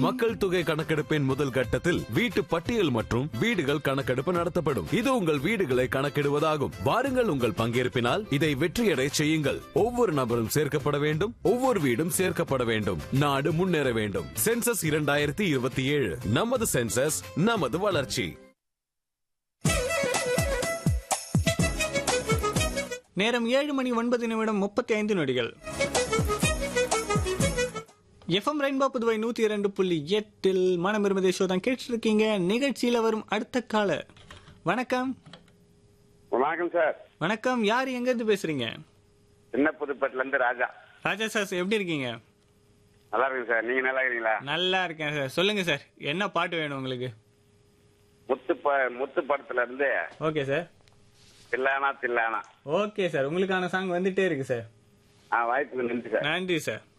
மக்கள் தொகை கணக்கெடுப்பின் முதல் கட்டத்தில் வீட்டு பட்டியல் மற்றும் வீடுகள் கணக்கெடுப்பு நடத்தப்படும் இது உங்கள் வீடுகளை கணக்கிடுவதாகும் வாருங்கள் உங்கள் பங்கேற்பினால் இதை வெற்றியடை செய்யுங்கள் ஒவ்வொரு நபரும் சேர்க்கப்பட வேண்டும் ஒவ்வொரு வீடும் சேர்க்கப்பட வேண்டும் நாடு முன்னேற வேண்டும் சென்சஸ் இரண்டாயிரத்தி இருபத்தி ஏழு நமது சென்சஸ் நமது வளர்ச்சி நேரம் ஏழு மணி ஒன்பது நிமிடம் முப்பத்தி ஐந்து நொடிகள் எஃப்எம் ரெயின்பா புதுவை நூத்தி இரண்டு புள்ளி எட்டில் மனம் விரும்புதே ஷோ தான் கேட்டு இருக்கீங்க நிகழ்ச்சியில வரும் அடுத்த கால வணக்கம் வணக்கம் சார் வணக்கம் யார் எங்க இருந்து பேசுறீங்க சின்ன புதுப்பேட்டில இருந்து ராஜா ராஜா சார் எப்படி இருக்கீங்க நல்லா இருக்கு சார் நீங்க நல்லா இருக்கீங்களா நல்லா இருக்கேன் சார் சொல்லுங்க சார் என்ன பாட்டு வேணும் உங்களுக்கு முத்து ப- முத்து படத்துல இருந்து okay sir Thillana Thillana okay sir உங்களுக்கான சாங் வந்துட்டே இருக்கு சார் ஆ வாய்ப்புக்கு நன்றி சார் நன்றி சார்